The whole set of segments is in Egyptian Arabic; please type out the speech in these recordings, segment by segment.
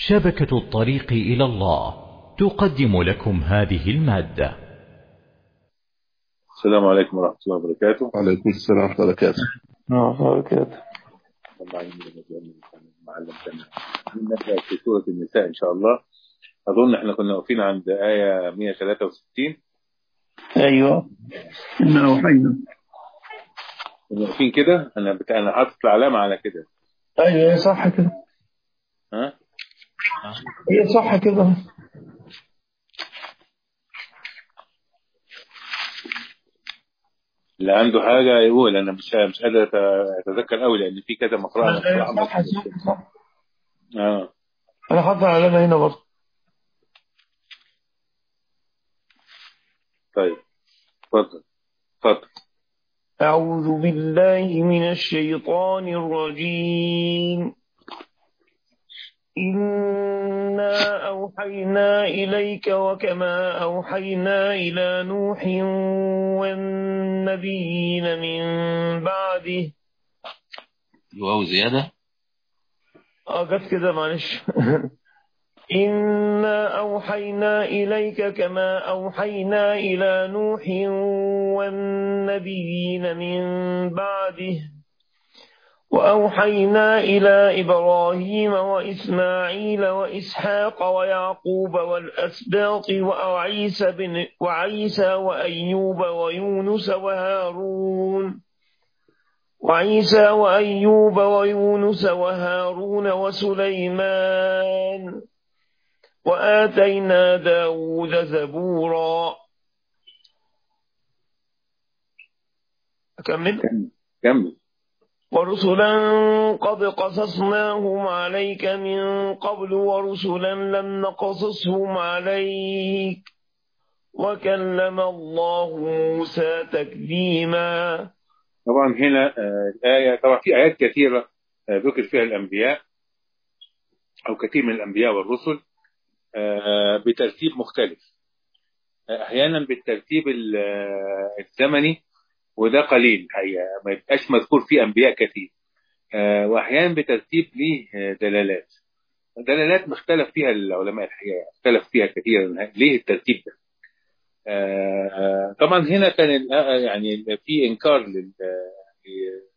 شبكة الطريق إلى الله تقدم لكم هذه المادة السلام عليكم ورحمة الله وبركاته وعليكم السلام ورحمة الله وبركاته ورحمة الله وبركاته نبدأ في سورة النساء إن شاء الله أظن إحنا كنا واقفين عند آية 163 أيوة إنا أوحينا كنا واقفين كده أنا بت... أنا حاطط العلامة على كده أيوة هي صح كده ها هي صح كده اللي عنده حاجة يقول أنا مش مش قادر أت- أتذكر قوي لأن في كذا مقرأة أنا أيوة بصراحة صح صح صح آه أنا حاطط العلامة هنا برضه طيب اتفضل اتفضل أعوذ بالله من الشيطان الرجيم إنا أوحينا إليك وكما أوحينا إلى نوح والنبيين من بعده واو زيادة اه جت كده معلش إنا أوحينا إليك كما أوحينا إلى نوح والنبيين من بعده وأوحينا إلى إبراهيم وإسماعيل وإسحاق ويعقوب والأسباط وعيسى بن وعيسى وأيوب ويونس وهارون وعيسى وأيوب ويونس وهارون وسليمان وآتينا داود زبورا أكمل كمل ورسلا قد قصصناهم عليك من قبل ورسلا لم نقصصهم عليك وكلم الله موسى تكليما طبعا هنا آه، الآية طبعا في آيات كثيرة آه، ذكر فيها الأنبياء أو كثير من الأنبياء والرسل آه، بترتيب مختلف آه، أحيانا بالترتيب ال- آه، الزمني وده قليل الحقيقة ما يبقاش مذكور فيه أنبياء كثير آه، وأحيانا بترتيب ليه آه، دلالات دلالات مختلف فيها العلماء الحقيقة اختلف فيها كثيرا ليه الترتيب ده آه، آه، طبعا هنا كان ال- آه، يعني في إنكار لل ل-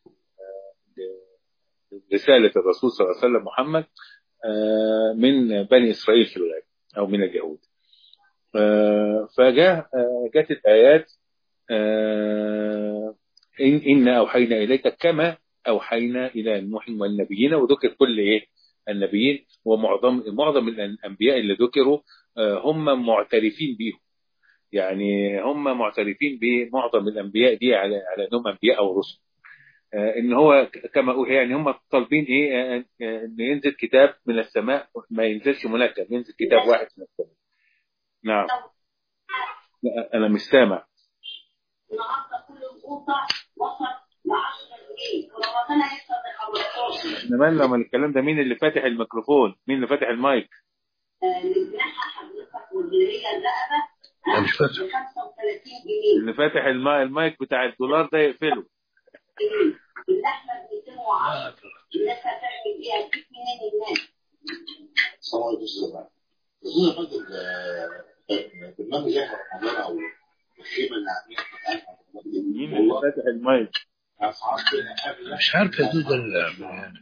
رسالة الرسول صلى الله عليه وسلم محمد آه، من بني إسرائيل في الغالب أو من اليهود آه، فجاء آه، جاءت الآيات آه، إن إنا أوحينا إليك كما أوحينا إلى نوح والنبيين وذكر كل إيه النبيين ومعظم معظم الأنبياء اللي ذكروا آه، هم معترفين بيهم يعني هم معترفين بمعظم الأنبياء دي على على أنهم أنبياء أو رسل آه، ان هو ك- كما أوحي يعني هم طالبين ايه آه، آه، ان ينزل كتاب من السماء ما ينزلش منجم ينزل كتاب واحد من السماء نعم لا، انا مش سامع النهارده كل القطع وصل ل 10 جنيه ورمضان هيوصل ل 15 احنا مالنا من الكلام ده مين اللي فاتح الميكروفون مين اللي فاتح المايك آه، الجناحه حضرتك واللي هي الرقبه لا مش فاتح. ب 35 جنيه اللي فاتح الما- المايك بتاع الدولار ده يقفله جنيه اللحمه ب 210 الناس هتعمل ايه؟ هتجيب منين الناس؟ السلام عليكم استاذ معاذ. اظن يا فندم آه، برنامج احنا رمضان او الخيمه اللي عاملينها مين اللي فاتح المايك مش عارف يا دود ال-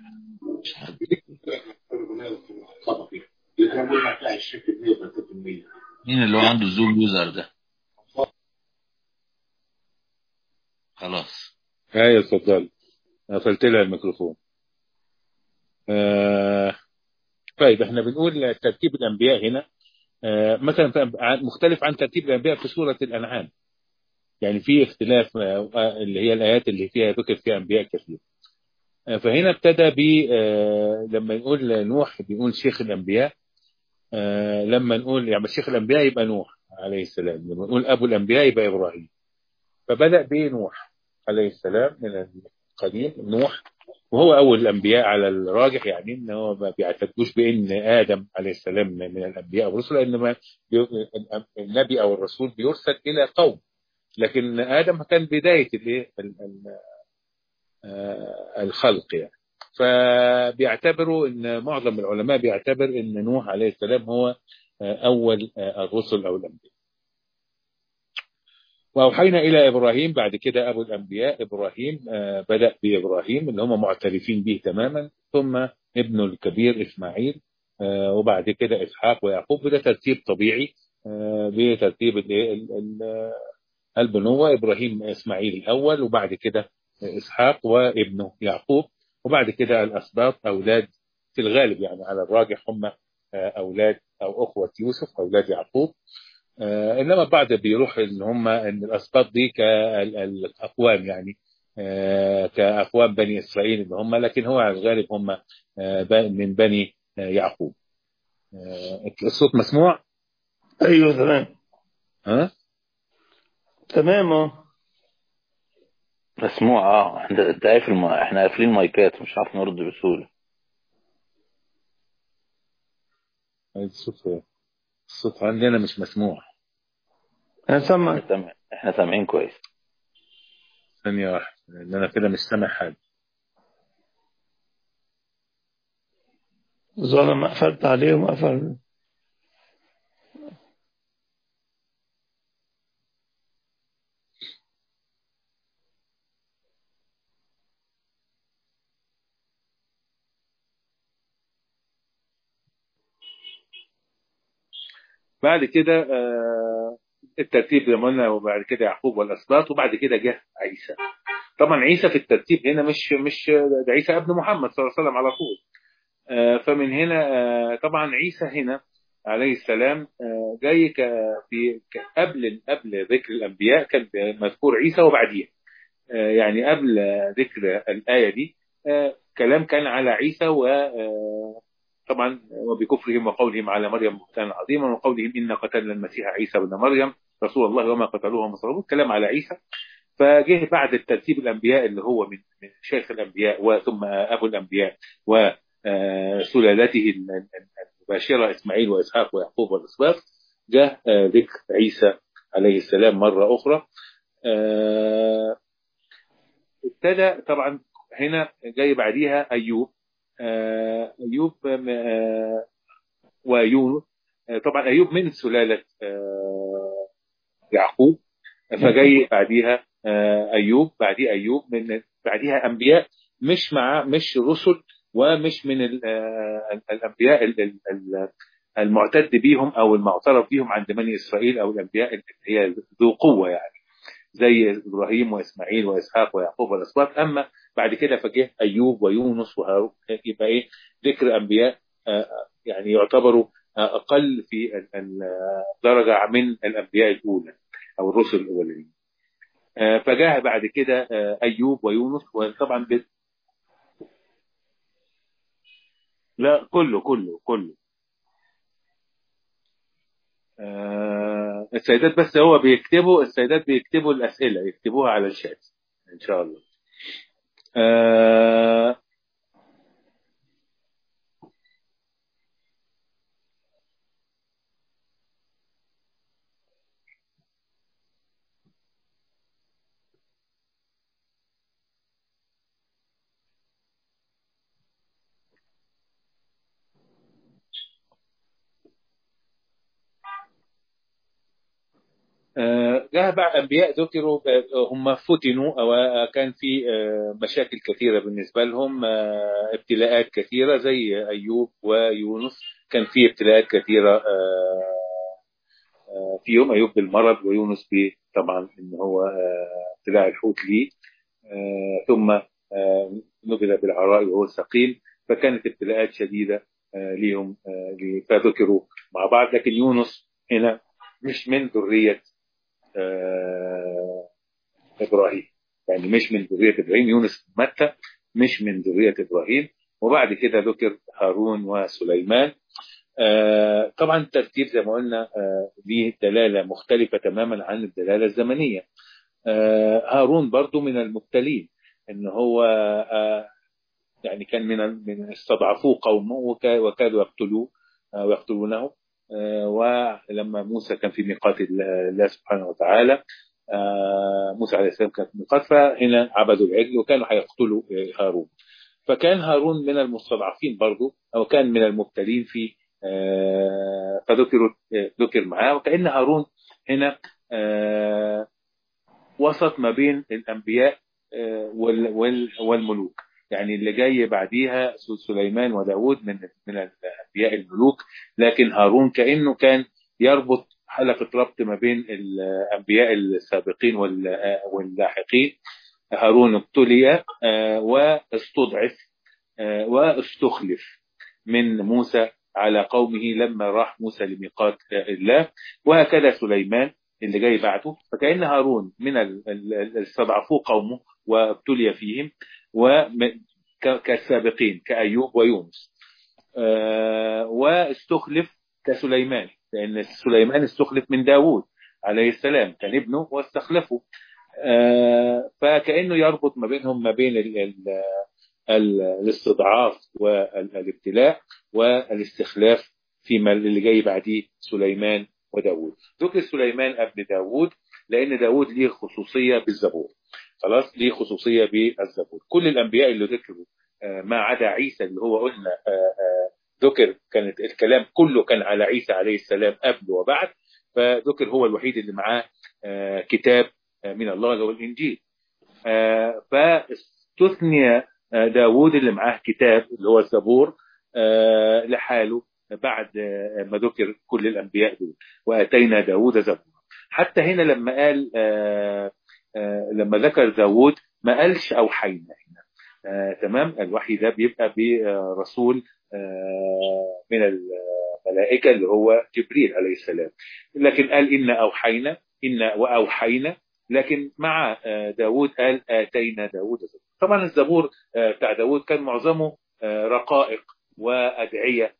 مين اللي هو عنده زوم يوزر ده خلاص ايوه اتفضل قفلت لها الميكروفون آه طيب احنا بنقول ترتيب الانبياء هنا آه مثلا في- عن- مختلف عن ترتيب الانبياء في سوره الانعام يعني في اختلاف آه، آه، اللي هي الايات اللي فيها ذكر فيها انبياء كثير آه، فهنا ابتدى ب آه، لما نقول نوح بيقول شيخ الانبياء آه، لما نقول يعني شيخ الانبياء يبقى نوح عليه السلام لما نقول ابو الانبياء يبقى ابراهيم فبدا بنوح عليه السلام من القديم نوح وهو اول الانبياء على الراجح يعني ان هو ما بيعتدوش بان ادم عليه السلام من الانبياء والرسل انما بي- النبي او الرسول بيرسل الى قوم لكن ادم كان بدايه الايه ال- ال- آه، الخلق يعني فبيعتبروا ان معظم العلماء بيعتبر ان نوح عليه السلام هو اول الرسل او الانبياء واوحينا الى ابراهيم بعد كده ابو الانبياء ابراهيم بدا بابراهيم اللي هم معترفين به تماما ثم ابنه الكبير اسماعيل وبعد كده اسحاق ويعقوب وده ترتيب طبيعي بترتيب البنوه ابراهيم اسماعيل الاول وبعد كده اسحاق وابنه يعقوب وبعد كده الاسباط اولاد في الغالب يعني على الراجح هم اولاد او اخوه يوسف اولاد يعقوب آه انما البعض بيروح ان هم ان الاسباط دي كاقوام يعني آه كاقوام بني اسرائيل اللي هم لكن هو على الغالب هم آه من بني يعقوب الصوت مسموع ايوه تمام ها تمام اه مسموع اه احنا انت قافل الم... احنا قافلين مايكات مش عارف نرد بسهوله الصوت الصوت عندنا مش مسموع انا سامع احنا سامع- احنا سامعين كويس ثانية واحدة لأن أنا كده مش سامع حاجة ظلم قفلت عليهم قفل بعد كده آه، الترتيب زي ما قلنا وبعد كده يعقوب والأسباط وبعد كده جه عيسى طبعا عيسى في الترتيب هنا مش مش ده عيسى ابن محمد صلى الله عليه وسلم على طول آه، فمن هنا آه، طبعا عيسى هنا عليه السلام آه، جاي ك- في ك- قبل قبل ذكر الانبياء كان مذكور عيسى وبعديه آه، يعني قبل ذكر الايه دي آه، كلام كان على عيسى و آه، طبعا وبكفرهم وقولهم على مريم بهتانا عظيما وقولهم انا قتلنا المسيح عيسى ابن مريم رسول الله وما قتلوه وما صلبوه الكلام على عيسى فجه بعد الترتيب الانبياء اللي هو من من شيخ الانبياء وثم ابو الانبياء وسلالته المباشره اسماعيل واسحاق ويعقوب والاسباط جاء آه، ذكر عيسى عليه السلام مره اخرى آه، ابتدى طبعا هنا جاي بعديها ايوب آه، ايوب آه، ويونس آه، طبعا ايوب من سلاله آه، يعقوب فجاي بعديها آه، ايوب بعديه ايوب من بعديها انبياء مش مع مش رسل ومش من ال- آه، الانبياء ال- ال- ال- المعتد بيهم او المعترف بيهم عند بني اسرائيل او الانبياء اللي هي ذو قوه يعني زي ابراهيم واسماعيل واسحاق ويعقوب والاسباط اما بعد كده فجه ايوب ويونس وهارون يبقى ايه ذكر انبياء آه، آه، يعني يعتبروا آه، اقل في ال- ال- الدرجه من الانبياء الاولى او الرسل الاولين آه، فجاء بعد كده آه، ايوب ويونس وطبعا ب... لا كله كله كله آه، السيدات بس هو بيكتبوا السيدات بيكتبوا الاسئله يكتبوها على الشات ان شاء الله آه، آه، جاء بعض أنبياء ذكروا آه، هم فتنوا أو آه، كان في آه، مشاكل كثيرة بالنسبة لهم آه، ابتلاءات كثيرة زي أيوب ويونس كان في ابتلاءات كثيرة آه، آه، فيهم أيوب بالمرض ويونس ب طبعا إن هو آه، ابتلاء الحوت ليه آه، ثم آه، نقل بالعراء وهو سقيم فكانت ابتلاءات شديدة آه، ليهم آه، لي- فذكروا مع بعض لكن يونس هنا مش من ذرية آه، ابراهيم يعني مش من ذريه ابراهيم يونس بن متى مش من ذريه ابراهيم وبعد كده ذكر هارون وسليمان آه، طبعا الترتيب زي ما قلنا آه، ليه دلاله مختلفه تماما عن الدلاله الزمنيه آه، هارون برضو من المبتلين ان هو آه، يعني كان من من استضعفوه قومه وكا- وكادوا يقتلوه آه، ويقتلونه آه، ولما موسى كان في ميقات الله الله سبحانه وتعالى آه، موسى عليه السلام كان في ميقات فهنا عبدوا العجل وكانوا هيقتلوا آه، هارون فكان هارون من المستضعفين برضه او كان من المبتلين في آه، فذكر ذكر معاه وكأن هارون هنا آه، وسط ما بين الأنبياء آه، وال- وال- والملوك يعني اللي جاي بعديها سليمان وداود من من الأنبياء الملوك لكن هارون كأنه كان يربط حلقة ربط ما بين الأنبياء السابقين وال- واللاحقين هارون ابتلي آه، واستضعف آه، واستخلف من موسى على قومه لما راح موسى لميقات الله وهكذا سليمان اللي جاي بعده فكأن هارون من ال- ال- ال- استضعفوه قومه وابتلي فيهم وكالسابقين كأيوب ويونس آه، واستخلف كسليمان لأن سليمان استخلف من داوود عليه السلام كان ابنه واستخلفه آه، فكأنه يربط ما بينهم ما بين ال- ال- ال- الاستضعاف والابتلاء والاستخلاف فيما اللي جاي بعديه سليمان وداود ذكر سليمان ابن داود لأن داود ليه خصوصية بالزبور خلاص ليه خصوصية بالزبور كل الأنبياء اللي ذكروا آه، ما عدا عيسى اللي هو قلنا آه، آه، ذكر كانت الكلام كله كان على عيسى عليه السلام قبل وبعد فذكر هو الوحيد اللي معاه آه، كتاب آه، من الله اللي هو الإنجيل آه، فاستثني آه، داود اللي معاه كتاب اللي هو الزبور آه، لحاله بعد آه، ما ذكر كل الأنبياء دول وأتينا داود زبورا حتى هنا لما قال آه، آه، لما ذكر داود ما قالش أوحينا هنا آه، تمام الوحي ده بيبقى برسول آه، من الملائكة اللي هو جبريل عليه السلام لكن قال إن أوحينا إن وأوحينا لكن مع آه، داود قال آتينا داود زبور طبعا الزبور آه، بتاع داود كان معظمه آه، رقائق وأدعية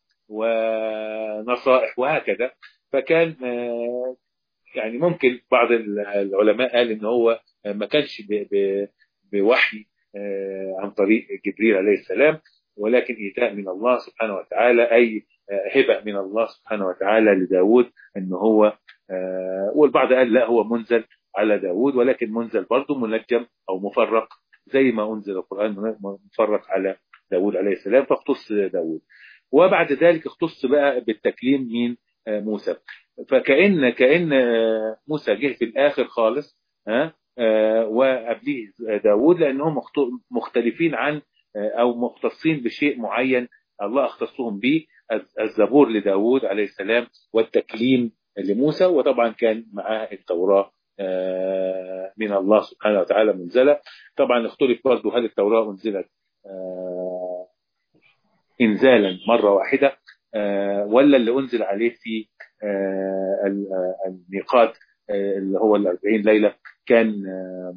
ونصائح وهكذا فكان آه، يعني ممكن بعض العلماء قال ان هو ما كانش ب- ب- بوحي آه، عن طريق جبريل عليه السلام ولكن إيتاء من الله سبحانه وتعالى أي آه، هبة من الله سبحانه وتعالى لداود أن هو آه، والبعض قال لا هو منزل على داود ولكن منزل برضه منجم أو مفرق زي ما أنزل القرآن مفرق على داود عليه السلام فاختص داود وبعد ذلك اختص بقى بالتكليم من آه، موسى فكأن كأن آه، موسى جه في الآخر خالص ها آه، وقبليه داود لأنهم مخت- مختلفين عن آه، أو مختصين بشيء معين الله اختصهم به الزبور لداود عليه السلام والتكليم لموسى وطبعا كان معاه التوراة آه، من الله سبحانه وتعالى منزلة طبعا اختلف برضه هل التوراة أنزلت آه، إنزالا مرة واحدة آه، ولا اللي أنزل عليه في آه، ال- آه، الميقات آه، اللي هو الأربعين ليلة كان آه،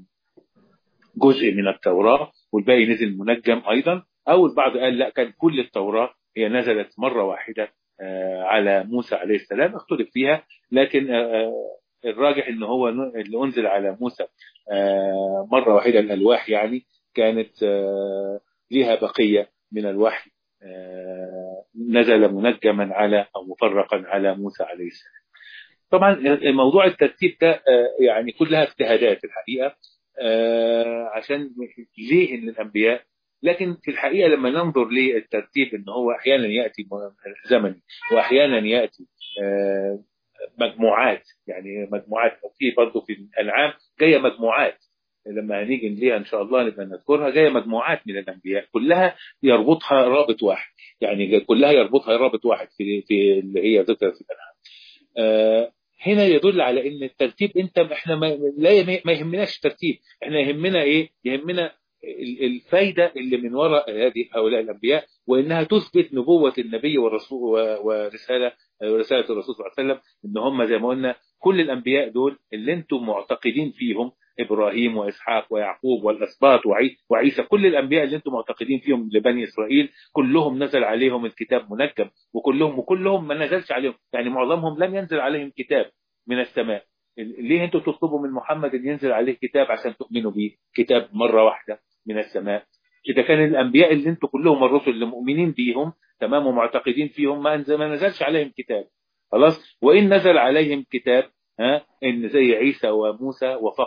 جزء من التوراة والباقي نزل منجم أيضا أو البعض قال لا كان كل التوراة هي نزلت مرة واحدة آه، على موسى عليه السلام اختلف فيها لكن آه، آه، الراجح ان هو ن- اللي انزل على موسى آه، مرة واحدة الالواح يعني كانت آه، لها بقية من الوحي آه، نزل منجما على او مفرقا على موسى عليه السلام طبعا موضوع الترتيب ده آه، يعني كلها اجتهادات الحقيقة آه، عشان ليه ان الانبياء لكن في الحقيقه لما ننظر للترتيب ان هو احيانا ياتي زمني واحيانا ياتي آه، مجموعات يعني مجموعات في برضه في الانعام جايه مجموعات لما هنيجي ليها ان شاء الله نبقى نذكرها جايه مجموعات من الانبياء كلها يربطها رابط واحد يعني كلها يربطها رابط واحد في في اللي هي ذكرت في الانعام آه، هنا يدل على ان الترتيب انت احنا ما لا ما يهمناش الترتيب احنا يهمنا ايه يهمنا ال- الفايده اللي من وراء هذه هؤلاء الانبياء وانها تثبت نبوه النبي والرسول و- ورساله ورساله الرسول صلى الله عليه وسلم ان هم زي ما قلنا كل الانبياء دول اللي انتم معتقدين فيهم ابراهيم واسحاق ويعقوب والاسباط وعي- وعيسى كل الانبياء اللي انتم معتقدين فيهم لبني اسرائيل كلهم نزل عليهم الكتاب منجم وكلهم وكلهم ما نزلش عليهم يعني معظمهم لم ينزل عليهم كتاب من السماء ليه انتوا تطلبوا من محمد ان ينزل عليه كتاب عشان تؤمنوا بيه كتاب مره واحده من السماء اذا كان الانبياء اللي انتوا كلهم الرسل اللي مؤمنين بيهم تمام ومعتقدين فيهم ما انزل ما نزلش عليهم كتاب خلاص وان نزل عليهم كتاب ها ان زي عيسى وموسى وفقط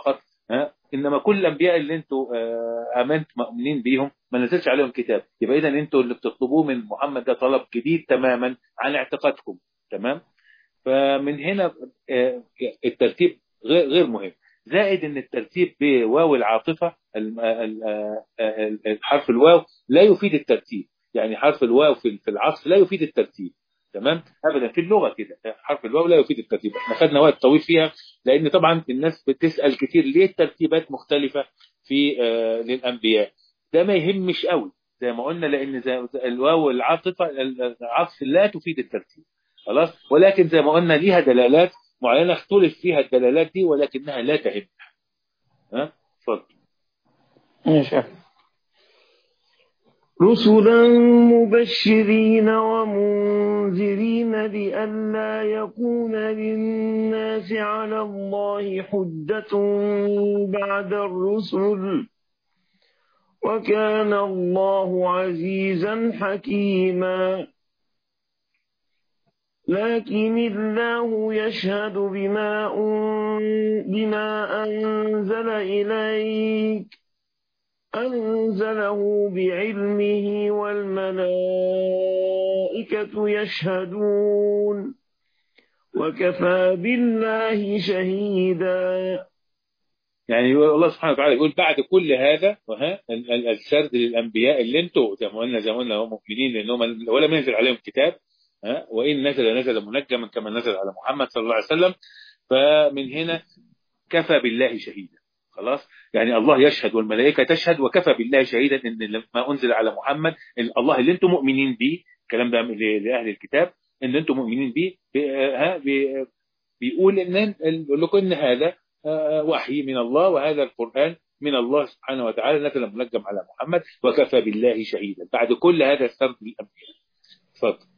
ها انما كل الانبياء اللي انتوا آه، امنت مؤمنين بيهم ما نزلش عليهم كتاب يبقى اذا انتوا اللي بتطلبوه من محمد ده طلب جديد تماما عن اعتقادكم تمام فمن هنا آه، الترتيب غير غير مهم زائد ان الترتيب بواو العاطفه الم- ال- آه، آه، ال- حرف الواو لا يفيد الترتيب يعني حرف الواو في في العطف لا يفيد الترتيب تمام ابدا في اللغه كده حرف الواو لا يفيد الترتيب احنا خدنا وقت طويل فيها لان طبعا الناس بتسال كتير ليه الترتيبات مختلفه في آه للانبياء ده ما يهمش قوي زي ما قلنا لان زي زي الواو العاطفه العطف لا تفيد الترتيب خلاص ولكن زي ما قلنا ليها دلالات معينه اختلف فيها الدلالات دي ولكنها لا تهم ها اتفضل ماشي رسلا مبشرين ومنذرين لئلا يكون للناس على الله حجة بعد الرسل وكان الله عزيزا حكيما لكن الله يشهد بما أن- بما أنزل إليك أنزله بعلمه والملائكة يشهدون وكفى بالله شهيدا يعني يقول الله سبحانه وتعالى يقول بعد كل هذا وها ال- ال- السرد للانبياء اللي انتوا زي ما قلنا زي ما قلنا هم مؤمنين لانهم ولم ينزل عليهم كتاب ها وان نزل نزل منجما كما نزل على محمد صلى الله عليه وسلم فمن هنا كفى بالله شهيدا خلاص يعني الله يشهد والملائكه تشهد وكفى بالله شهيدا ان ما انزل على محمد إن الله اللي انتم مؤمنين به الكلام ده ل- لاهل الكتاب ان انتم مؤمنين به ب- ها ب- بيقول ان بيقول لكم ان هذا آه، وحي من الله وهذا القرآن من الله سبحانه وتعالى نزل منجم على محمد وكفى بالله شهيدا بعد كل هذا السرد للأنبياء اتفضل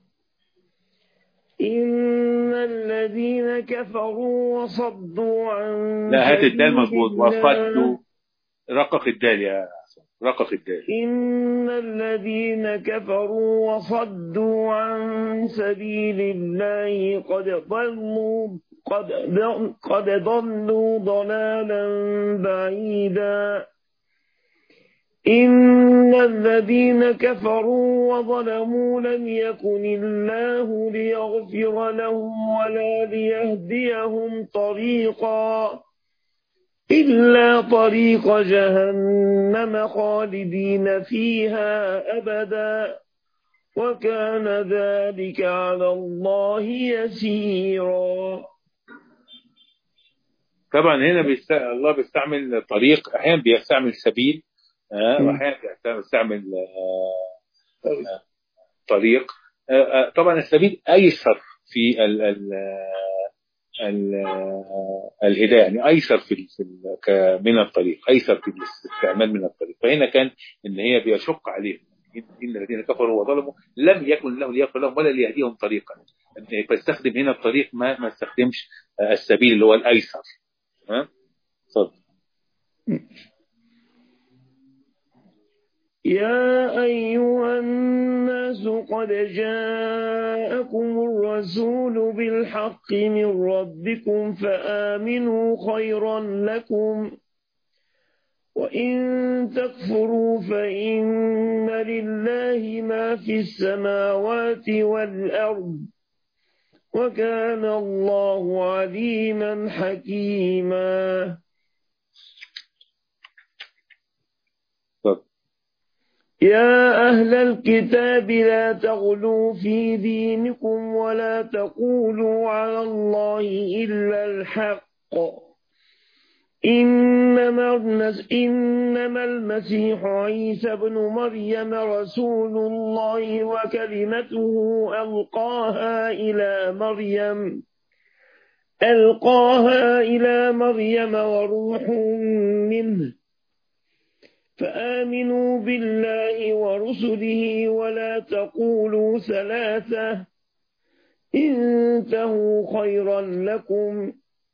إن الذين كفروا وصدوا عن لا هات الدال سبيل مظبوط الله- وصدوا رقق الدال يا حسن رقق الدال إن الذين كفروا وصدوا عن سبيل الله قد ضلوا قد قد ضلوا ضلالا بعيدا إن الذين كفروا وظلموا لم يكن الله ليغفر لهم ولا ليهديهم طريقا إلا طريق جهنم خالدين فيها أبدا وكان ذلك على الله يسيرا طبعا هنا بيست... الله بيستعمل طريق احيانا بيستعمل سبيل آه، واحيانا بيستعمل آه، آه، طريق آه، آه، طبعا السبيل ايسر في ال... ال... ال... الهدايه يعني ايسر في, ال... في ال... ك- من الطريق ايسر في الاستعمال من الطريق فهنا كان ان هي بيشق عليهم ان الذين كفروا وظلموا لم يكن له ليغفر لهم ولا ليهديهم طريقا فاستخدم هنا الطريق ما ما استخدمش آه، السبيل اللي هو الايسر ها اتفضل يا أيها الناس قد جاءكم الرسول بالحق من ربكم فآمنوا خيرا لكم وإن تكفروا فإن لله ما في السماوات والأرض وكان الله عليما حكيما اتفضل يا أهل الكتاب لا تغلوا في دينكم ولا تقولوا على الله إلا الحق إنما النس- إنما المسيح عيسى بن مريم رسول الله وكلمته ألقاها إلى مريم ألقاها إلى مريم وروح منه فآمنوا بالله ورسله ولا تقولوا ثلاثة انتهوا خيرا لكم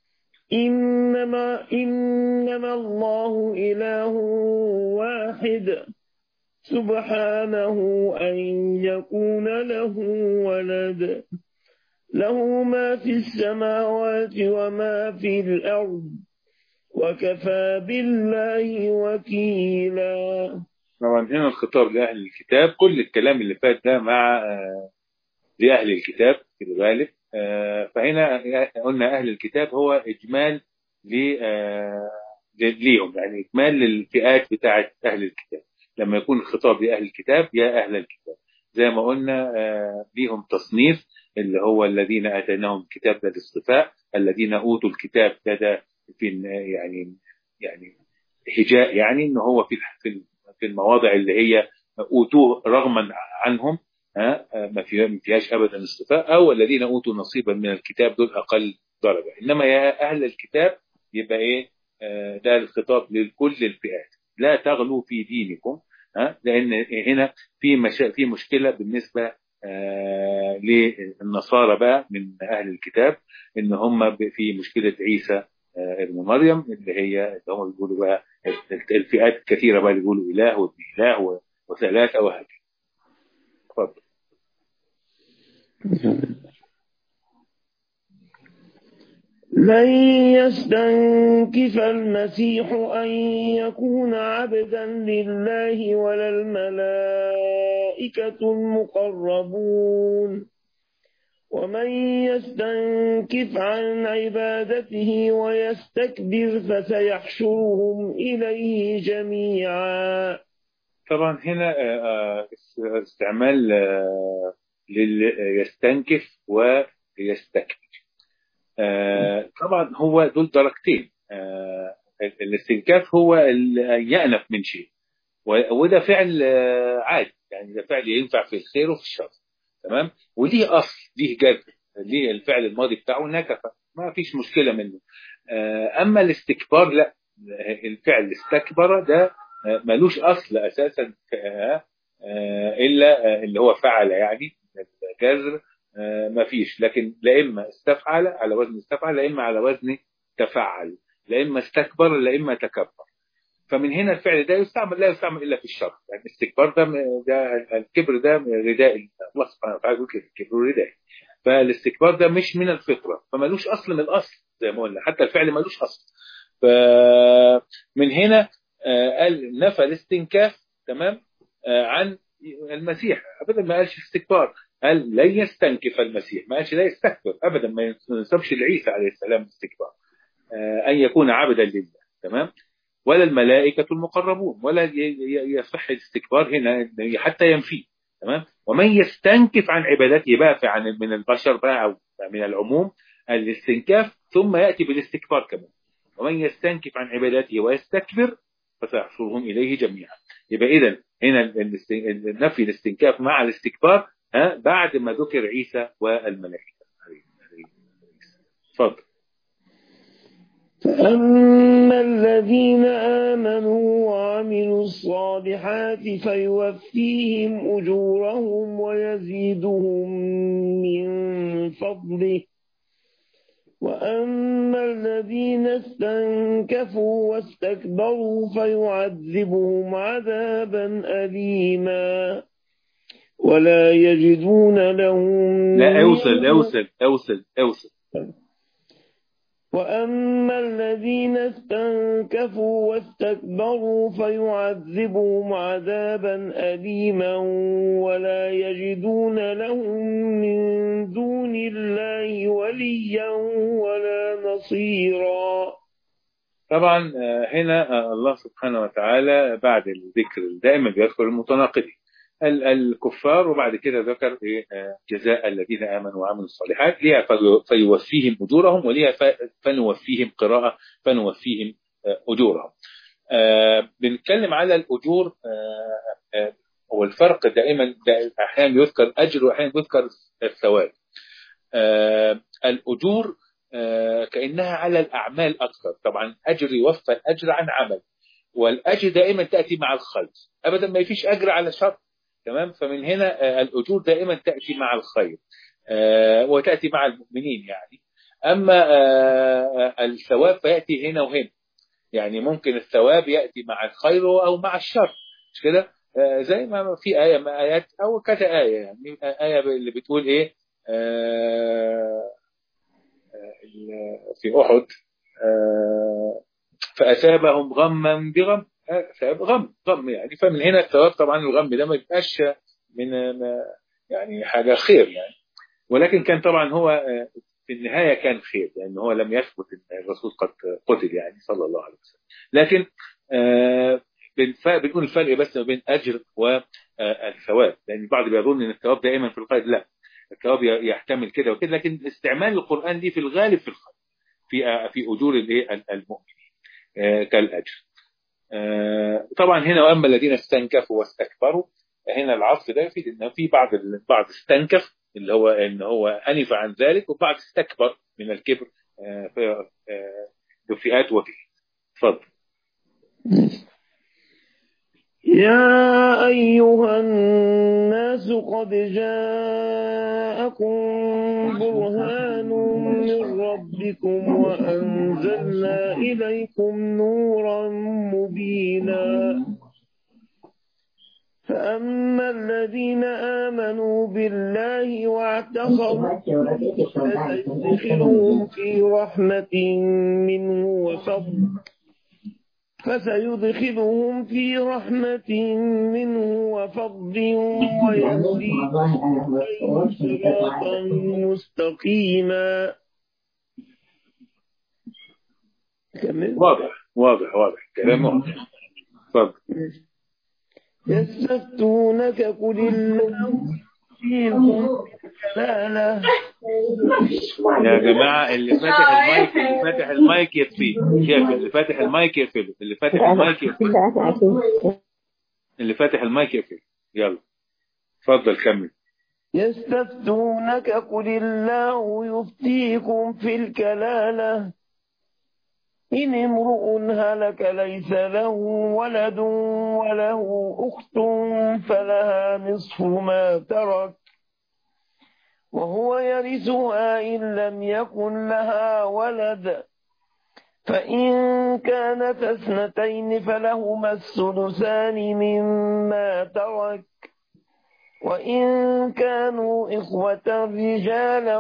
إنما إنما الله إله واحد سبحانه أن يكون له ولد له ما في السماوات وما في الأرض وكفى بالله وكيلا طبعا هنا الخطاب لأهل الكتاب كل الكلام اللي فات ده مع آه، لأهل الكتاب في الغالب آه، فهنا قلنا أهل الكتاب هو إجمال ل- آه، ليهم يعني إجمال للفئات بتاعة أهل الكتاب لما يكون الخطاب لأهل الكتاب يا أهل الكتاب زي ما قلنا آه، ليهم تصنيف اللي هو الذين آتيناهم الكتاب ده الاصطفاء الذين أوتوا الكتاب ده ده في يعني يعني هجاء يعني ان هو في في في المواضع اللي هي اوتوه رغما عنهم ها ما فيها- ما فيهاش ابدا اصطفاء او الذين اوتوا نصيبا من الكتاب دول اقل درجه انما يا اهل الكتاب يبقى ايه آه، ده الخطاب لكل الفئات لا تغلوا في دينكم ها لان هنا في مشا... في مشكله بالنسبه آه، للنصارى بقى من اهل الكتاب ان هم ب- في مشكله عيسى آه، ابن مريم اللي هي اللي هم بيقولوا بقى الفئات كثيره بقى اللي بيقولوا اله وابن اله و- وثلاثه وهكذا اتفضل لن يستنكف المسيح أن يكون عبدا لله ولا الملائكة المقربون ومن يستنكف عن عبادته ويستكبر فسيحشرهم إليه جميعا طبعا هنا آه، آه، استعمال آه، لل- يستنكف ويستكبر آه، طبعا هو دول درجتين آه، الاستنكاف هو ال- يأنف من شيء و- وده فعل آه، عادي يعني ده فعل ينفع في الخير وفي الشر تمام وليه اصل ليه جذر ليه الفعل الماضي بتاعه نكف ما فيش مشكله منه آه، اما الاستكبار لا الفعل استكبر ده آه، ملوش اصل اساسا آه، آه، الا آه، اللي هو فعل يعني الجذر آه، ما فيش لكن لا اما استفعل على وزن استفعل لا اما على وزن تفعل لا اما استكبر لا اما تكبر فمن هنا الفعل ده يستعمل لا يستعمل الا في الشر يعني الاستكبار ده ده الكبر ده رداء الله سبحانه وتعالى يقول كده الكبر رداء فالاستكبار ده مش من الفطره فمالوش اصل من الاصل زي ما قلنا حتى الفعل مالوش اصل فمن هنا آه، قال نفى الاستنكاف تمام آه، عن المسيح ابدا ما قالش استكبار قال لن يستنكف المسيح ما قالش لا يستكبر ابدا ما ينسبش لعيسى عليه السلام استكبار آه، ان يكون عبدا لله تمام ولا الملائكة المقربون ولا ي- ي- يصح الاستكبار هنا حتى ينفي تمام ومن يستنكف عن عبادته بقى في- عن من البشر بقى أو من العموم الاستنكاف ثم يأتي بالاستكبار كمان ومن يستنكف عن عبادته ويستكبر فسيحشرهم إليه جميعا يبقى إذا هنا الاست- النفي الاستنكاف مع الاستكبار ها بعد ما ذكر عيسى والملائكة اتفضل فأما الذين آمنوا وعملوا الصالحات فيوفيهم أجورهم ويزيدهم من فضله وأما الذين استنكفوا واستكبروا فيعذبهم عذابا أليما ولا يجدون لهم لا من اوصل اوصل اوصل اوصل وأما الذين استنكفوا واستكبروا فيعذبهم عذابا أليما ولا يجدون لهم من دون الله وليا ولا نصيرا طبعا آه، هنا آه، الله سبحانه وتعالى بعد الذكر دائما بيذكر المتناقضين ال- الكفار وبعد كده ذكر إيه، آه، جزاء الذين امنوا وعملوا الصالحات ليها في- فيوفيهم اجورهم وليها ف- فنوفيهم قراءه فنوفيهم آه، اجورهم. آه، بنتكلم على الاجور آه، آه، هو الفرق دائما دا- احيانا يذكر اجر واحيانا يذكر الثواب. آه، الاجور آه، كانها على الاعمال اكثر طبعا اجر يوفى الاجر عن عمل والاجر دائما تاتي مع الخير ابدا ما فيش اجر على شر تمام فمن هنا آه، الاجور دائما تاتي مع الخير آه، وتاتي مع المؤمنين يعني اما آه، آه، الثواب فياتي هنا وهنا يعني ممكن الثواب ياتي مع الخير او مع الشر مش كده آه، زي ما في ايه من ايات او كذا ايه يعني ايه اللي بتقول ايه آه، آه، في احد آه، فأثابهم غما بغم أثاب غم غم يعني فمن هنا الثواب طبعا الغم ده ما يبقاش من يعني حاجة خير يعني ولكن كان طبعا هو آه، في النهاية كان خير لأن هو لم يثبت أن الرسول قد قتل يعني صلى الله عليه وسلم لكن آه، بنف- بنقول الفرق بس ما بين أجر والثواب لأن البعض بيظن أن الثواب دائما في الخير لا الثواب ي- يحتمل كده وكده لكن استعمال القرآن دي في الغالب في الخير في آه، في أجور الإيه؟ المؤمنين آه، كالأجر آه، طبعا هنا واما الذين استنكفوا واستكبروا هنا العصر ده يفيد ان في بعض البعض استنكف اللي هو ان هو انف عن ذلك وبعض استكبر من الكبر آه، في آه، بفئات وفئات اتفضل يا أيها الناس قد جاءكم برهان من ربكم وأنزلنا إليكم نورا مبينا فأما الذين آمنوا بالله واعتصموا فسيدخلهم في رحمة منه وفضل فسيدخلهم في رحمة منه وفضل ويهديهم صراطا مستقيما كمل واضح واضح واضح كلام واضح اتفضل يستفتونك قل الله يفتيكم كلالة يا جماعة اللي فاتح المايك اللي فاتح المايك يطفيه شايف اللي فاتح المايك يقفله اللي فاتح المايك يقفله اللي فاتح المايك يقفله يلا اتفضل كمل يستفتونك قل الله يفتيكم في الكلالة إن امرؤ هلك ليس له ولد وله أخت فلها نصف ما ترك وهو يرثها إن لم يكن لها ولد فإن كانت اثنتين فلهما الثلثان مما ترك وإن كانوا إخوة رجالا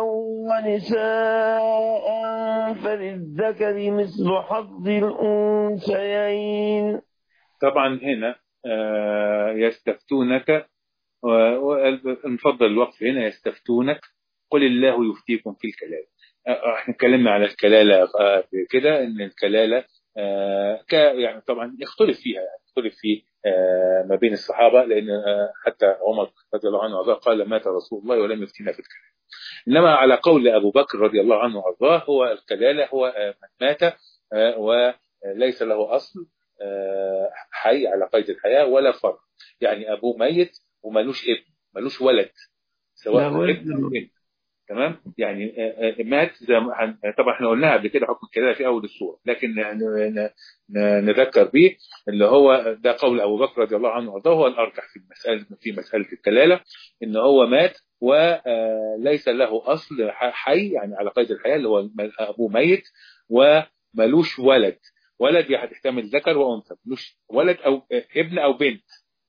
ونساء فللذكر مثل حظ الأنثيين طبعا هنا آه، يستفتونك ونفضل الوقف هنا يستفتونك قل الله يفتيكم في الكلالة آه، احنا اتكلمنا على الكلالة آه، قبل كده ان الكلالة آه، ك يعني طبعا يختلف فيها يعني يختلف في آه، ما بين الصحابة لان آه، حتى عمر رضي الله عنه وارضاه قال مات رسول الله ولم يفتينا في الكلالة انما على قول ابو بكر رضي الله عنه وارضاه هو الكلالة هو آه، من مات آه، وليس له اصل آه، حي على قيد الحياة ولا فرع يعني أبوه ميت ومالوش ابن مالوش ولد سواء لا ولد ابن أو بنت تمام يعني آه، آه، مات زي ما هن- طبعا احنا قلناها قبل كده حكم الكلالة في أول السورة لكن ن- ن- ن- نذكر به اللي هو ده قول أبو بكر رضي الله عنه وارضاه هو الأرجح في المسألة في مسألة الكلالة إن هو مات وليس له أصل ح- حي يعني على قيد الحياة اللي هو أبوه ميت ومالوش ولد ولد يعني هتحتمل ذكر وانثى ملوش ولد او ابن او بنت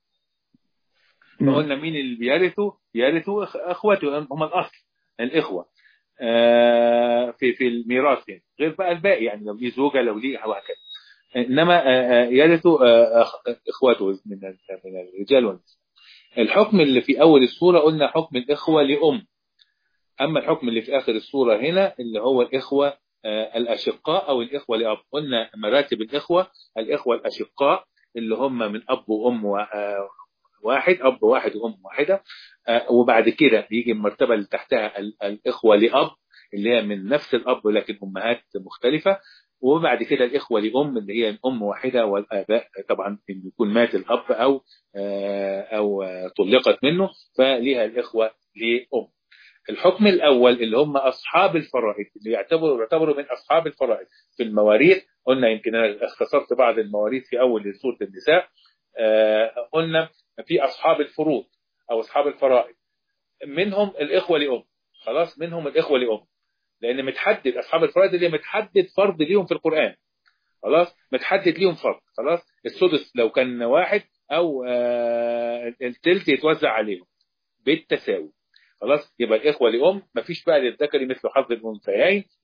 فقلنا مين اللي بيرثوا يرثوا أخ- اخوته هم الاصل الاخوه آه، في في الميراث يعني غير بقى الباقي يعني لو ليه زوجه لو ليه وهكذا انما آه، آه، يرثوا آه، أخ- اخوته من ال- من الرجال والنساء الحكم اللي في اول السوره قلنا حكم الاخوه لام اما الحكم اللي في اخر السوره هنا اللي هو الاخوه آه، الاشقاء او الاخوه لاب قلنا مراتب الاخوه الاخوه الاشقاء اللي هم من اب وام و- آه، واحد اب واحد وام واحده آه، وبعد كده يجي المرتبه اللي تحتها ال- الاخوه لاب اللي هي من نفس الاب لكن امهات مختلفه وبعد كده الاخوه لام اللي هي ام واحده والاباء طبعا إن يكون مات الاب او آه، او آه، طلقت منه فليها الاخوه لام الحكم الاول اللي هم اصحاب الفرائض اللي يعتبروا يعتبروا من اصحاب الفرائض في المواريث قلنا يمكن انا اختصرت بعض المواريث في اول سوره النساء آه، قلنا في اصحاب الفروض او اصحاب الفرائض منهم الاخوه لام خلاص منهم الاخوه لام لان متحدد اصحاب الفرائض اللي متحدد فرض ليهم في القران خلاص متحدد ليهم فرض خلاص السدس لو كان واحد او آه، التلت يتوزع عليهم بالتساوي خلاص يبقى الاخوه لام مفيش بقى للذكر مثل حظ الانثيين لا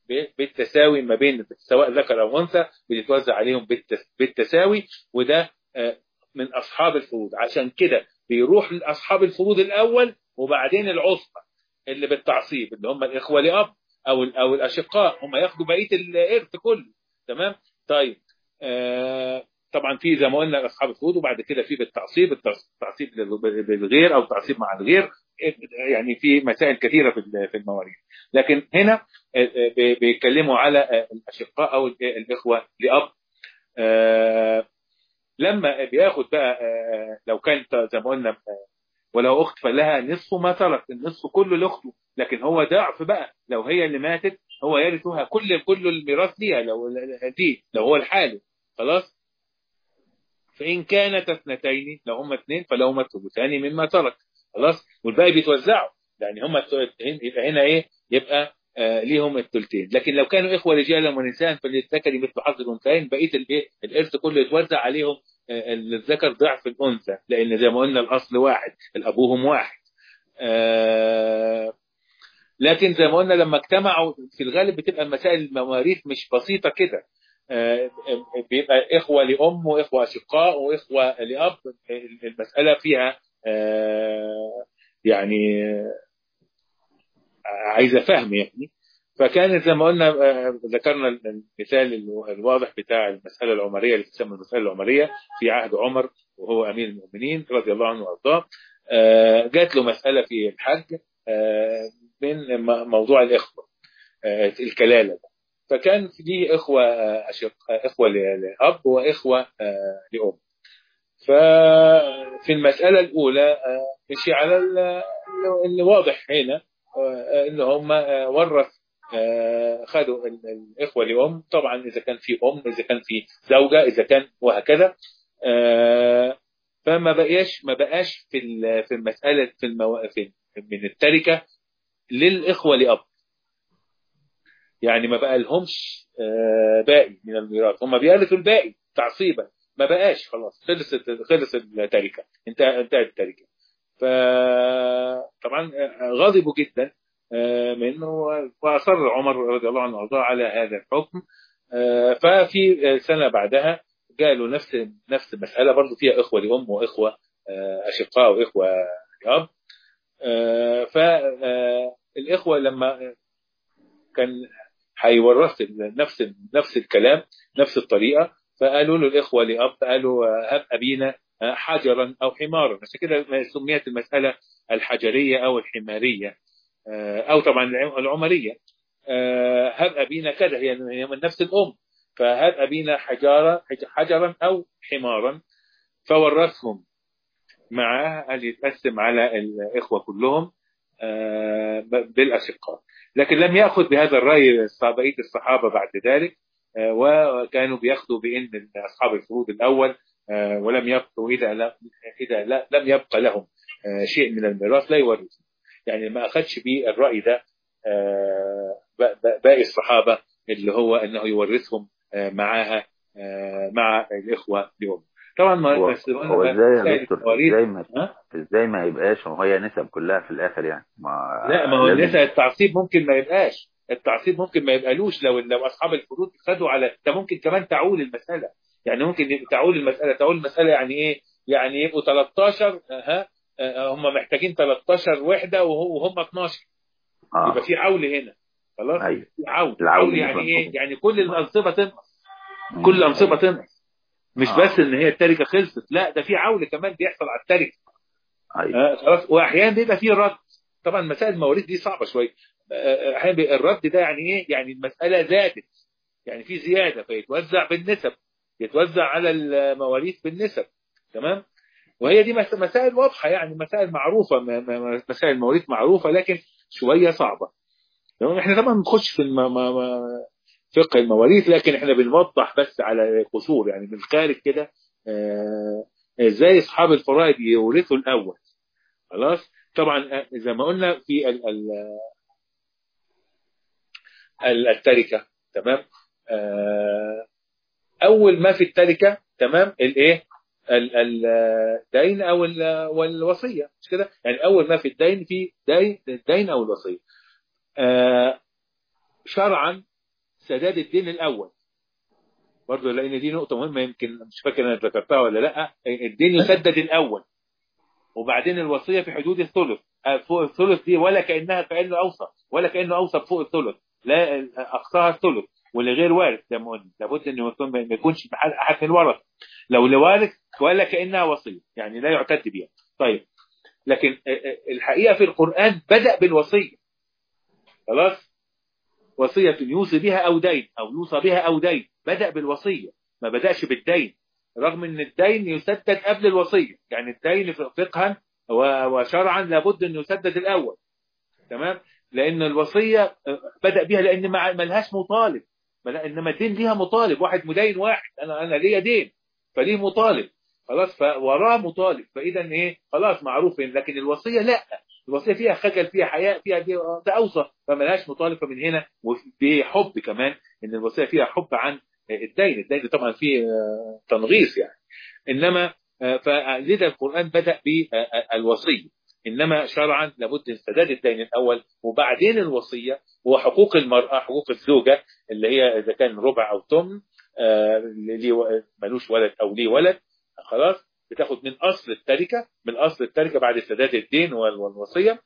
ب- بالتساوي ما بين سواء ذكر او انثى بتتوزع عليهم بالت- بالتساوي وده آه، من اصحاب الفروض عشان كده بيروح لاصحاب الفروض الاول وبعدين العصبه اللي بالتعصيب اللي هم الاخوه لاب او ال- او الاشقاء هم ياخدوا بقيه الارث كله تمام طيب آه طبعا في زي ما قلنا اصحاب الفروض وبعد كده في بالتعصيب التص- التعصيب لل- بالغير او التعصيب مع الغير يعني في مسائل كثيره في ال- في المواريث لكن هنا آه، آه، بي- بيتكلموا على آه، الاشقاء او ال- الاخوه لاب آه، لما بياخد بقى آه، لو كان زي ما قلنا آه، ولو اخت فلها نصف ما ترك النصف كله لاخته لكن هو ضعف بقى لو هي اللي ماتت هو يرثها كل كل الميراث ليها لو دي لو هو الحال خلاص فان كانت اثنتين لو هما اثنين فلهما الثلثان مما ترك خلاص والباقي بيتوزعوا يعني هما الثلثين يبقى هنا ايه يبقى آه ليهم الثلثين لكن لو كانوا اخوه رجالا ونساء فللذكر مثل حظ الانثيين بقيه الايه الارث كله يتوزع عليهم آه، الذكر ضعف الانثى لان زي ما قلنا الاصل واحد الابوهم واحد آه، لكن زي ما قلنا لما اجتمعوا في الغالب بتبقى مسائل المواريث مش بسيطه كده آه، بيبقى اخوه لام واخوه اشقاء واخوه لاب المساله فيها آه، يعني آه، عايزه فهم يعني فكانت زي ما قلنا آه، ذكرنا المثال الواضح بتاع المساله العمريه اللي تسمى المساله العمريه في عهد عمر وهو امير المؤمنين رضي الله عنه وارضاه آه، جات له مساله في الحج آه، من م- موضوع الاخوه آه، الكلاله فكان في اخوه آه، أشق اخوه ل- لاب واخوه آه، لام ففي المساله الاولى آه، مشي على ال- اللي واضح هنا آه، ان هم آه، ورث آه، خدوا ال- الاخوه لام طبعا اذا كان في ام اذا كان في زوجه اذا كان وهكذا آه، فما بقاش ما بقاش في ال- في المساله في, المو... في من التركه للاخوه لاب يعني ما بقى لهمش آه، باقي من الميراث هم بيرثوا الباقي تعصيبا ما بقاش خلاص خلصت خلص التركه انتهت انتهت التركه فطبعا غضبوا جدا آه، منه واصر عمر رضي الله عنه وارضاه على هذا الحكم آه، ففي سنه بعدها قالوا نفس نفس المساله برضه فيها اخوه لام واخوه آه، اشقاء واخوه لاب فالاخوه لما كان هيورث نفس نفس الكلام نفس الطريقه فقالوا له الاخوه لاب قالوا هب ابينا حجرا او حمارا عشان كده سميت المساله الحجريه او الحماريه او طبعا العمريه هب ابينا كذا هي هي من نفس الام فهب ابينا حجارا حجرا او حمارا فورثهم معاه قال يتقسم على الاخوه كلهم بالاشقاء لكن لم ياخذ بهذا الراي بقيه الصحابه بعد ذلك وكانوا بياخذوا بان اصحاب الفروض الاول ولم يبقوا اذا لا اذا لا لم يبقى لهم شيء من الميراث لا يورثون يعني ما اخذش بالراي ده باقي الصحابه اللي هو انه يورثهم معاها مع الاخوه لهم طبعا ما هو, هو ازاي يا دكتور ازاي ما ازاي ما يبقاش وهي نسب كلها في الاخر يعني ما لا ما هو النسب التعصيب ممكن ما يبقاش التعصيب ممكن ما يبقالوش لو لو اصحاب الفروض خدوا على ده ممكن كمان تعول المساله يعني ممكن تعول المساله تعول المساله يعني ايه يعني يبقوا 13 ها هم محتاجين 13 وحده وهم 12 آه. يبقى في عول هنا خلاص أيوة. في عول العول عول يعني مثلاً. ايه يعني كل الانصبه تنقص كل الانصبه تنقص مش آه. بس ان هي التركه خلصت لا ده في عول كمان بيحصل على التركه ايوه آه، خلاص واحيانا بيبقى فيه رد طبعا مسائل المواريث دي صعبه شويه آه، احيانا بيبقى الرد ده يعني ايه يعني المساله زادت يعني في زياده فيتوزع بالنسب يتوزع على المواريث بالنسب تمام وهي دي مس- مسائل واضحه يعني مسائل معروفه م- م- مسائل المواريث معروفه لكن شويه صعبه تمام احنا طبعا بنخش في الم... ما... ما... فقه المواريث لكن احنا بنوضح بس على قصور يعني من الخارج كده آه، ازاي اصحاب الفرائض يورثوا الاول خلاص طبعا آه، زي ما قلنا في ال... ال... ال- التركه تمام آه، اول ما في التركه تمام الايه ال- الدين او ال- والوصيه مش كده يعني اول ما في الدين في دين الدين او الوصيه آه، شرعا سداد الدين الاول برضه لان دي نقطه مهمه يمكن مش فاكر انا ذكرتها ولا لا الدين يسدد الاول وبعدين الوصيه في حدود الثلث فوق الثلث دي ولا كانها كانه اوصى ولا كانه اوصى فوق الثلث لا اقصاها الثلث واللي غير وارث زي ما قلنا لابد انه يكون ما يكونش محل احد من الورث لو لوارث ولا كانها وصيه يعني لا يعتد بها طيب لكن الحقيقه في القران بدا بالوصيه خلاص وصيه يوصي بها او دين او يوصى بها او دين بدا بالوصيه ما بداش بالدين رغم ان الدين يسدد قبل الوصيه يعني الدين فقها وشرعا لابد انه يسدد الاول تمام لان الوصيه بدا بها لان ما لهاش مطالب انما الدين ليها مطالب واحد مدين واحد انا انا ليا دين فليه مطالب خلاص فوراه مطالب فاذا ايه خلاص معروف لكن الوصيه لا الوصيه فيها خجل فيها حياء فيها دي ده اوصى فما لهاش مطالب فمن هنا وبحب كمان ان الوصيه فيها حب عن الدين الدين طبعا فيه تنغيص يعني انما فلذا القران بدا بالوصيه انما شرعا لابد من سداد الدين الاول وبعدين الوصيه وحقوق المراه حقوق الزوجه اللي هي اذا كان ربع او ثمن ليه ملوش ولد او ليه ولد خلاص بتاخد من اصل التركه من اصل التركه بعد سداد الدين والوصيه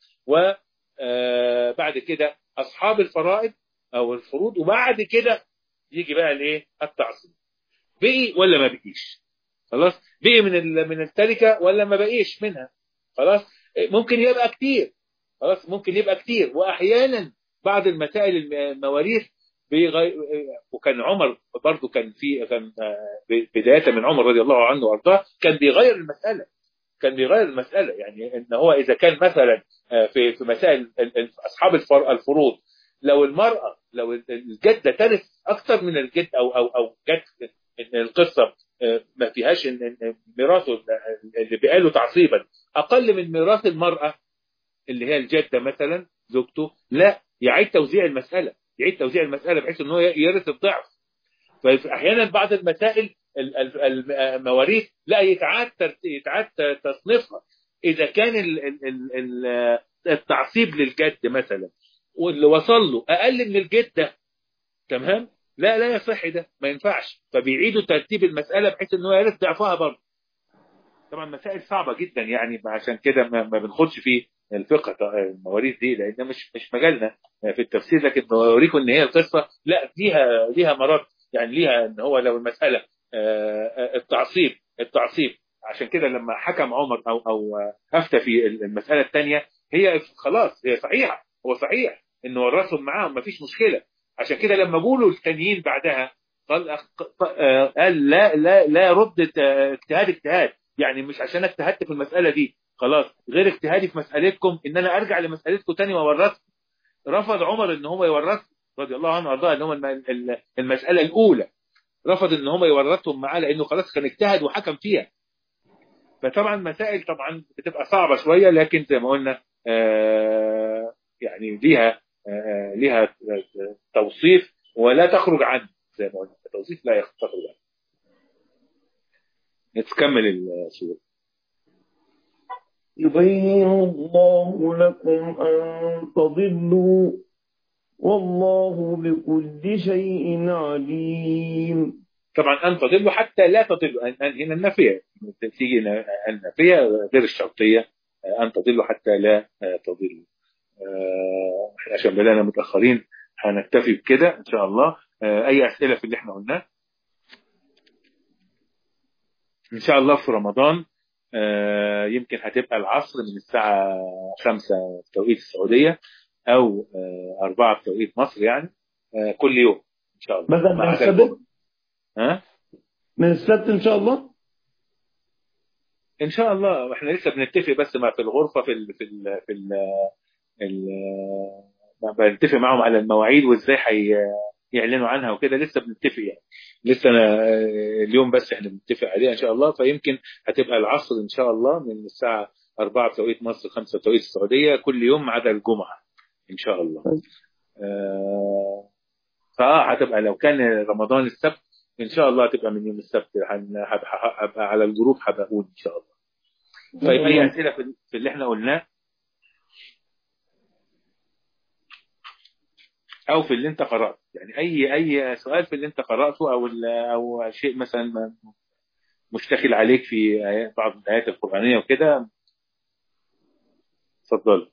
وبعد كده اصحاب الفرائض او الفروض وبعد كده يجي بقى الايه التعصيب بقي ولا ما بقيش خلاص بقي من من التركه ولا ما بقيش منها خلاص ممكن يبقى كتير خلاص ممكن يبقى كتير واحيانا بعض المسائل المواريث بيغير وكان عمر برضه كان في كان بدايه من عمر رضي الله عنه وارضاه كان بيغير المساله كان بيغير المساله يعني ان هو اذا كان مثلا في في مسائل اصحاب الفروض لو المراه لو الجده ترث اكثر من الجد او او او جد ان القصه ما فيهاش ان ميراثه اللي بقاله تعصيبا اقل من ميراث المراه اللي هي الجده مثلا زوجته لا يعيد توزيع المساله يعيد توزيع المساله بحيث ان هو يرث الضعف فاحيانا بعض المسائل المواريث لا يتعاد يتعاد تصنيفها اذا كان التعصيب للجد مثلا واللي وصل له اقل من الجده تمام لا لا يصح ده ما ينفعش فبيعيدوا ترتيب المساله بحيث ان هو يرث ضعفها برضه طبعا مسائل صعبه جدا يعني عشان كده ما, ما بنخدش في الفقه المواريث دي لان مش مش مجالنا في التفسير لكن بوريكم ان هي القصه لا ليها ليها مرات يعني ليها ان هو لو المساله التعصيب التعصيب عشان كده لما حكم عمر او او افتى في المساله الثانيه هي خلاص هي صحيحه هو صحيح انه ورثهم معاهم ما فيش مشكله عشان كده لما قولوا التانيين بعدها قال قال لا لا لا رد اجتهاد اجتهاد يعني مش عشان اجتهدت في المساله دي خلاص غير اجتهادي في مسالتكم ان انا ارجع لمسالتكم تاني واورثكم رفض عمر ان هو يورث رضي الله عنه وارضاه ان هو المساله الاولى رفض ان هم يورثهم معاه لانه خلاص كان اجتهد وحكم فيها فطبعا مسائل طبعا بتبقى صعبه شويه لكن زي ما قلنا آه يعني ليها آه ليها توصيف ولا تخرج عنه زي ما قلنا التوصيف لا تخرج عنه نتكمل السورة يبين الله لكم أن تضلوا والله بكل شيء عليم طبعا أن تضلوا حتى لا تضلوا أن هنا النافية تيجي النافية غير الشرطية أن تضلوا حتى لا تضلوا احنا عشان بدأنا متأخرين هنكتفي بكده إن شاء الله أي أسئلة في اللي احنا قلناه إن شاء الله في رمضان يمكن هتبقى العصر من الساعة خمسة في توقيت السعودية أو أربعة في توقيت مصر يعني كل يوم إن شاء الله مثلا من السبت ها؟ من السبت إن شاء الله إن شاء الله إحنا لسه بنتفق بس ما في الغرفة في ال في ال في ال, ال بنتفق معهم على المواعيد وإزاي حي يعلنوا عنها وكده لسه بنتفق يعني لسه أنا اليوم بس احنا بنتفق عليها ان شاء الله فيمكن هتبقى العصر ان شاء الله من الساعه 4 بتوقيت مصر 5 بتوقيت السعوديه كل يوم ما عدا الجمعه ان شاء الله آه فاه هتبقى لو كان رمضان السبت ان شاء الله هتبقى من يوم السبت هبقى على الجروب هبقى اقول ان شاء الله طيب اي اسئله في اللي احنا قلناه او في اللي انت قراته يعني اي اي سؤال في اللي انت قراته او او شيء مثلا مشتغل عليك في بعض الايات القرانيه وكده اتفضل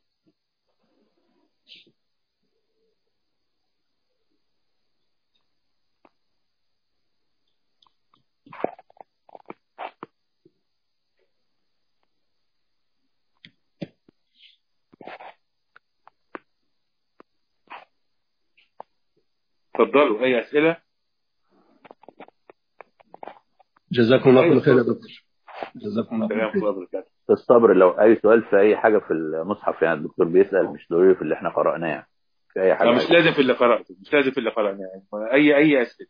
اتفضلوا اي اسئله جزاكم الله كل خير يا دكتور جزاكم الله السلام ورحمه الله وبركاته الصبر لو اي سؤال في اي حاجه في المصحف يعني الدكتور بيسال مش ضروري في اللي احنا قراناه يعني في اي حاجه لا مش لازم في اللي قراته مش لازم في اللي قراناه يعني اي اي اسئله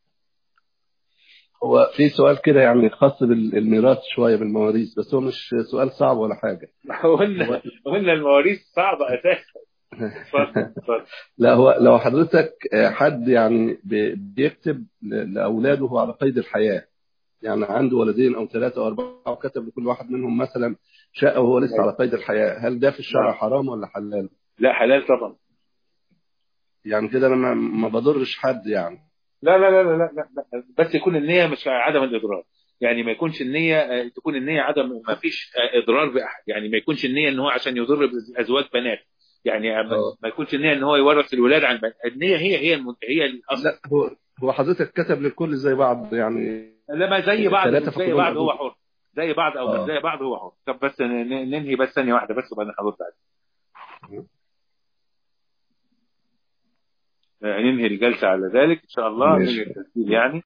هو في سؤال كده يعني خاص بالميراث شويه بالمواريث بس هو مش سؤال صعب ولا حاجه قلنا قلنا المواريث صعبه اساسا اتفضل اتفضل لا هو لو حضرتك حد يعني بي- بيكتب ل- لاولاده وهو على قيد الحياه يعني عنده ولدين او ثلاثه او اربعه وكتب لكل واحد منهم مثلا شقه وهو لسه على قيد الحياه هل ده في الشرع نعم. حرام ولا حلال؟ لا حلال طبعا يعني كده انا ما- ما بضرش حد يعني لا لا لا لا لا, لا, لا. بس يكون النية مش عدم الإضرار يعني ما يكونش النية آه، تكون النية عدم ما فيش آه، إضرار بأحد يعني ما يكونش النية إن هو عشان يضر بأزواج بنات يعني ما- آه. ما يكونش النية إن هو يورث الولاد عن بنات النية هي هي المن- هي الأصل لا هو هو حضرتك كتب للكل زي بعض يعني لما زي بعض ثلاثة زي فكلهم بعض هو أبوه. حر زي بعض أو آه. زي بعض هو حر طب بس ن- ن- ننهي بس ثانية واحدة بس وبعدين هرد عليك آه، ننهي الجلسة على ذلك إن شاء الله ماشي. ننهي التسجيل يعني